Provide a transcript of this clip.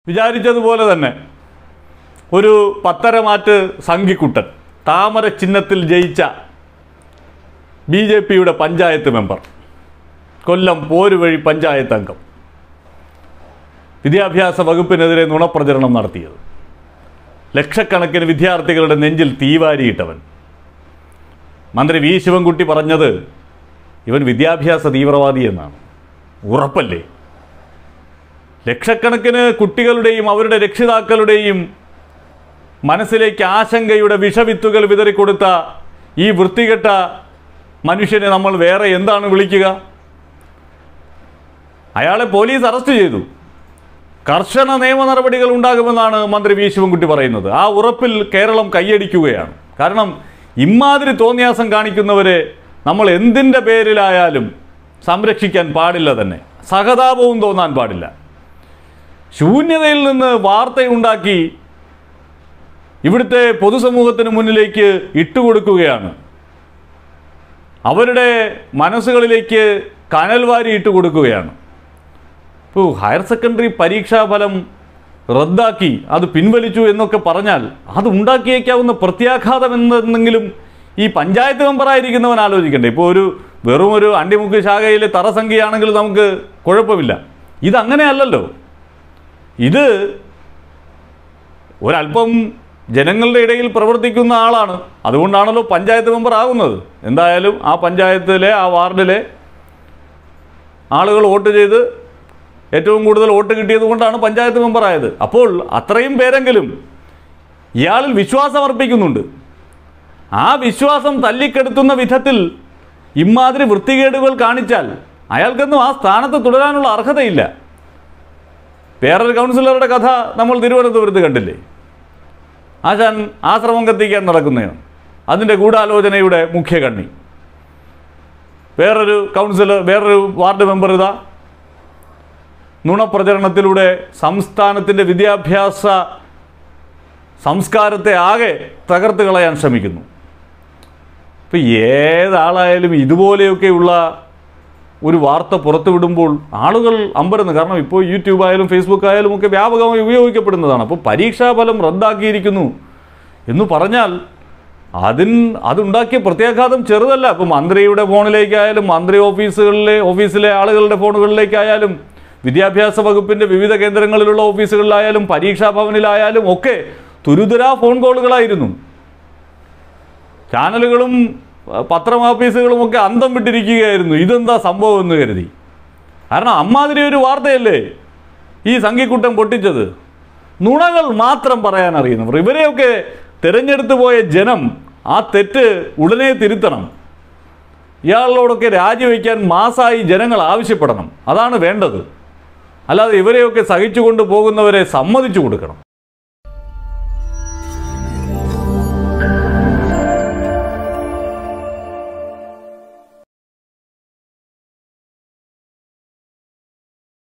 വിചാരിച്ചതുപോലെ തന്നെ ഒരു പത്തരമാറ്റ് സംഘിക്കുട്ടൻ താമര ചിഹ്നത്തിൽ ജയിച്ച ബി ജെ പിയുടെ പഞ്ചായത്ത് മെമ്പർ കൊല്ലം പോരുവഴി പഞ്ചായത്ത് അംഗം വിദ്യാഭ്യാസ വകുപ്പിനെതിരെ നുണപ്രചരണം നടത്തിയത് ലക്ഷക്കണക്കിന് വിദ്യാർത്ഥികളുടെ നെഞ്ചിൽ തീവാരിയിട്ടവൻ മന്ത്രി വി ശിവൻകുട്ടി പറഞ്ഞത് ഇവൻ വിദ്യാഭ്യാസ തീവ്രവാദി എന്നാണ് ഉറപ്പല്ലേ ലക്ഷക്കണക്കിന് കുട്ടികളുടെയും അവരുടെ രക്ഷിതാക്കളുടെയും മനസ്സിലേക്ക് ആശങ്കയുടെ വിഷവിത്തുകൾ വിതറിക്കൊടുത്ത ഈ വൃത്തികെട്ട മനുഷ്യനെ നമ്മൾ വേറെ എന്താണ് വിളിക്കുക അയാളെ പോലീസ് അറസ്റ്റ് ചെയ്തു കർശന നിയമ നടപടികൾ ഉണ്ടാകുമെന്നാണ് മന്ത്രി വി ശിവൻകുട്ടി പറയുന്നത് ആ ഉറപ്പിൽ കേരളം കൈയടിക്കുകയാണ് കാരണം ഇമാതിരി തോന്നിയാസം കാണിക്കുന്നവരെ നമ്മൾ എന്തിൻ്റെ പേരിലായാലും സംരക്ഷിക്കാൻ പാടില്ല തന്നെ സഹതാപവും തോന്നാൻ പാടില്ല ശൂന്യതയിൽ നിന്ന് വാർത്തയുണ്ടാക്കി ഇവിടുത്തെ പൊതുസമൂഹത്തിന് മുന്നിലേക്ക് ഇട്ടുകൊടുക്കുകയാണ് അവരുടെ മനസ്സുകളിലേക്ക് കനൽ വാരി ഇട്ടുകൊടുക്കുകയാണ് ഇപ്പോൾ ഹയർ സെക്കൻഡറി പരീക്ഷാ ഫലം റദ്ദാക്കി അത് പിൻവലിച്ചു എന്നൊക്കെ പറഞ്ഞാൽ അത് ഉണ്ടാക്കിയേക്കാവുന്ന പ്രത്യാഘാതം എന്തെങ്കിലും ഈ പഞ്ചായത്ത് മെമ്പറായിരിക്കുന്നവൻ ആലോചിക്കണ്ടേ ഇപ്പോൾ ഒരു വെറും ഒരു അണ്ടിമുക്ക് ശാഖയിലെ തറസംഖ്യയാണെങ്കിൽ നമുക്ക് കുഴപ്പമില്ല ഇതങ്ങനെയല്ലല്ലോ ഇത് ഒരല്പം ജനങ്ങളുടെ ഇടയിൽ പ്രവർത്തിക്കുന്ന ആളാണ് അതുകൊണ്ടാണല്ലോ പഞ്ചായത്ത് മെമ്പർ ആകുന്നത് എന്തായാലും ആ പഞ്ചായത്തിലെ ആ വാർഡിലെ ആളുകൾ വോട്ട് ചെയ്ത് ഏറ്റവും കൂടുതൽ വോട്ട് കിട്ടിയത് കൊണ്ടാണ് പഞ്ചായത്ത് മെമ്പറായത് അപ്പോൾ അത്രയും പേരെങ്കിലും ഇയാളിൽ വിശ്വാസം അർപ്പിക്കുന്നുണ്ട് ആ വിശ്വാസം തല്ലിക്കെടുത്തുന്ന വിധത്തിൽ ഇമാതിരി വൃത്തികേടുകൾ കാണിച്ചാൽ അയാൾക്കൊന്നും ആ സ്ഥാനത്ത് തുടരാനുള്ള അർഹതയില്ല വേറൊരു കൗൺസിലറുടെ കഥ നമ്മൾ തിരുവനന്തപുരത്ത് കണ്ടില്ലേ ആശാൻ ആശ്രമം കത്തിക്കാൻ നടക്കുന്നതാണ് അതിൻ്റെ ഗൂഢാലോചനയുടെ മുഖ്യ കണ്ണി വേറൊരു കൗൺസിലർ വേറൊരു വാർഡ് മെമ്പർ ഇതാ നുണപ്രചരണത്തിലൂടെ സംസ്ഥാനത്തിൻ്റെ വിദ്യാഭ്യാസ സംസ്കാരത്തെ ആകെ തകർത്ത് കളയാൻ ശ്രമിക്കുന്നു ഇപ്പം ഏതാളായാലും ഇതുപോലെയൊക്കെയുള്ള ഒരു വാർത്ത പുറത്തുവിടുമ്പോൾ ആളുകൾ അമ്പരന്ന് കാരണം ഇപ്പോൾ യൂട്യൂബ് ആയാലും ഫേസ്ബുക്ക് ആയാലും ഒക്കെ വ്യാപകമായി ഉപയോഗിക്കപ്പെടുന്നതാണ് അപ്പോൾ പരീക്ഷാഫലം റദ്ദാക്കിയിരിക്കുന്നു എന്ന് പറഞ്ഞാൽ അതിൻ അതുണ്ടാക്കിയ പ്രത്യാഘാതം ചെറുതല്ല ഇപ്പോൾ മന്ത്രിയുടെ ഫോണിലേക്കായാലും മന്ത്രി ഓഫീസുകളിലെ ഓഫീസിലെ ആളുകളുടെ ഫോണുകളിലേക്കായാലും വിദ്യാഭ്യാസ വകുപ്പിൻ്റെ വിവിധ കേന്ദ്രങ്ങളിലുള്ള ഓഫീസുകളിലായാലും പരീക്ഷാ ഭവനിലായാലും ഒക്കെ തുരുതുരാ ഫോൺ കോളുകളായിരുന്നു ചാനലുകളും അഹ് പത്രം ഓഫീസുകളും ഒക്കെ അന്തം വിട്ടിരിക്കുകയായിരുന്നു ഇതെന്താ സംഭവം എന്ന് കരുതി കാരണം അമ്മാതിരി ഒരു വാർത്തയല്ലേ ഈ സംഘിക്കുട്ടം പൊട്ടിച്ചത് നുണകൾ മാത്രം പറയാൻ അറിയുന്നവർ ഇവരെയൊക്കെ തിരഞ്ഞെടുത്തു പോയ ജനം ആ തെറ്റ് ഉടനെ തിരുത്തണം ഇയാളോടൊക്കെ രാജിവെക്കാൻ മാസമായി ജനങ്ങൾ ആവശ്യപ്പെടണം അതാണ് വേണ്ടത് അല്ലാതെ ഇവരെയൊക്കെ സഹിച്ചുകൊണ്ട് പോകുന്നവരെ സമ്മതിച്ചു കൊടുക്കണം